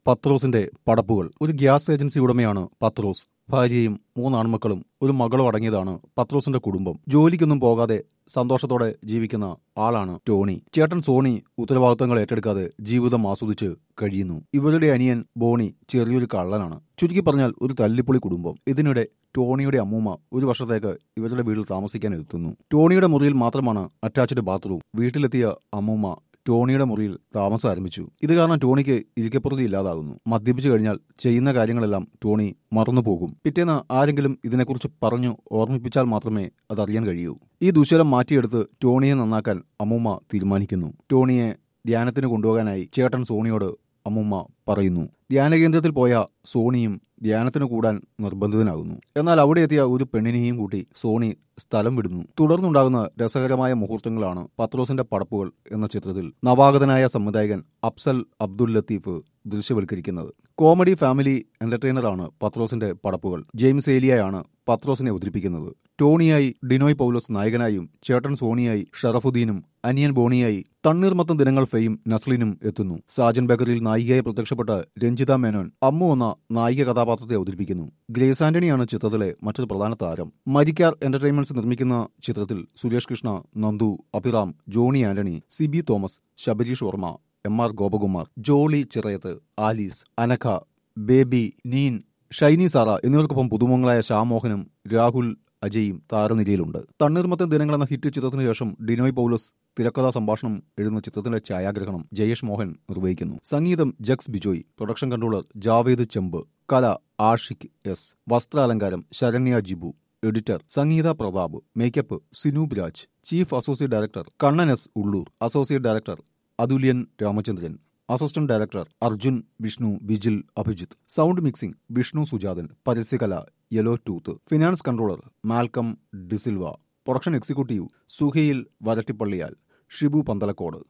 പത്രോസിന്റെ പടപ്പുകൾ ഒരു gas agency ഉടമയാണ് പത്രോസ് ഭാര്യയും മൂന്ന് ആൺമക്കളും ഒരു മകളും അടങ്ങിയതാണ് പത്രോസിന്റെ കുടുംബം ജോലിക്കൊന്നും പോകാതെ സന്തോഷത്തോടെ ജീവിക്കുന്ന ആളാണ് ടോണി ചേട്ടൻ സോണി ഉത്തരവാദിത്തങ്ങൾ ഏറ്റെടുക്കാതെ ജീവിതം ആസ്വദിച്ച് കഴിയുന്നു ഇവരുടെ അനിയൻ ബോണി ചെറിയൊരു കള്ളനാണ് ചുരുക്കി പറഞ്ഞാൽ ഒരു തല്ലിപ്പൊളി കുടുംബം ഇതിനിടെ ടോണിയുടെ അമ്മൂമ്മ ഒരു വർഷത്തേക്ക് ഇവരുടെ വീട്ടിൽ താമസിക്കാൻ എത്തുന്നു ടോണിയുടെ മുറിയിൽ മാത്രമാണ് അറ്റാച്ച്ഡ് ബാത്റൂം വീട്ടിലെത്തിയ അമ്മൂമ്മ ടോണിയുടെ മുറിയിൽ താമസം ആരംഭിച്ചു ഇത് കാരണം ടോണിക്ക് ഇരിക്കപ്പുറതി ഇല്ലാതാകുന്നു മദ്യപിച്ചു കഴിഞ്ഞാൽ ചെയ്യുന്ന കാര്യങ്ങളെല്ലാം ടോണി മറന്നു പോകും പിറ്റേന്ന് ആരെങ്കിലും ഇതിനെക്കുറിച്ച് പറഞ്ഞു ഓർമ്മിപ്പിച്ചാൽ മാത്രമേ അതറിയാൻ കഴിയൂ ഈ ദുശീലം മാറ്റിയെടുത്ത് ടോണിയെ നന്നാക്കാൻ അമ്മൂമ്മ തീരുമാനിക്കുന്നു ടോണിയെ ധ്യാനത്തിന് കൊണ്ടുപോകാനായി ചേട്ടൻ സോണിയോട് അമ്മുമ്മ പറയുന്നു ധ്യാനകേന്ദ്രത്തിൽ പോയ സോണിയും ധ്യാനത്തിന് കൂടാൻ നിർബന്ധിതനാകുന്നു എന്നാൽ അവിടെ എത്തിയ ഒരു പെണ്ണിനെയും കൂട്ടി സോണി സ്ഥലം വിടുന്നു തുടർന്നുണ്ടാകുന്ന രസകരമായ മുഹൂർത്തങ്ങളാണ് പത്രോസിന്റെ പടപ്പുകൾ എന്ന ചിത്രത്തിൽ നവാഗതനായ സംവിധായകൻ അഫ്സൽ അബ്ദുൽ ലത്തീഫ് ദൃശ്യവൽക്കരിക്കുന്നത് കോമഡി ഫാമിലി എന്റർടൈനറാണ് പത്രോസിന്റെ പടപ്പുകൾ ജെയിംസ് ഏലിയയാണ് പത്രോസിനെ അവതരിപ്പിക്കുന്നത് ടോണിയായി ഡിനോയ് പൗലോസ് നായകനായും ചേട്ടൻ സോണിയായി ഷറഫുദ്ദീനും അനിയൻ ബോണിയായി തണ്ണീർമത്തം ദിനങ്ങൾ ഫെയും നസ്ലിനും എത്തുന്നു സാജൻ ബേക്കറിയിൽ നായികയായി പ്രത്യക്ഷപ്പെട്ട രഞ്ജിത മേനോൻ അമ്മു എന്ന നായിക കഥാപാത്രത്തെ അവതരിപ്പിക്കുന്നു ഗ്രേസ് ആന്റണിയാണ് ചിത്രത്തിലെ മറ്റൊരു പ്രധാന താരം മരിക്കാർ എന്റർടൈൻമെന്റ്സ് നിർമ്മിക്കുന്ന ചിത്രത്തിൽ സുരേഷ് കൃഷ്ണ നന്ദു അഭിറാം ജോണി ആന്റണി സിബി തോമസ് ശബരീഷ് വർമ്മ എം ആർ ഗോപകുമാർ ജോളി ചിറയത്ത് ആലീസ് അനഖ ബേബി നീൻ ഷൈനി സാറ എന്നിവർക്കൊപ്പം പുതുമുഖങ്ങളായ ശ്യാമോഹനും രാഹുൽ അജയും താരനിരയിലുണ്ട് തണ്ണീർമത്തൻ ദിനങ്ങൾ എന്ന ഹിറ്റ് ചിത്രത്തിനു ശേഷം ഡിനോയ് പൗലോസ് തിരക്കഥാ സംഭാഷണം എഴുതുന്ന ചിത്രത്തിന്റെ ഛായാഗ്രഹണം ജയേഷ് മോഹൻ നിർവഹിക്കുന്നു സംഗീതം ജക്സ് ബിജോയ് പ്രൊഡക്ഷൻ കൺട്രോളർ ജാവേദ് ചെമ്പ് കല ആഷിഖ് എസ് വസ്ത്രാലങ്കാരം Saranya Jibu editor Sangeetha Prathap makeup Sinoob Raj chief associate director Kannan S Ulloor associate director Athulyan Ramachandran assistant director Arjun Vishnu Bijil Abhijith sound mixing Vishnu Sujathan പരസ്യകല yellow tooth finance controller Malcolm D'Silva production executive Suhail Varattippalliyal Shibu Panthalakode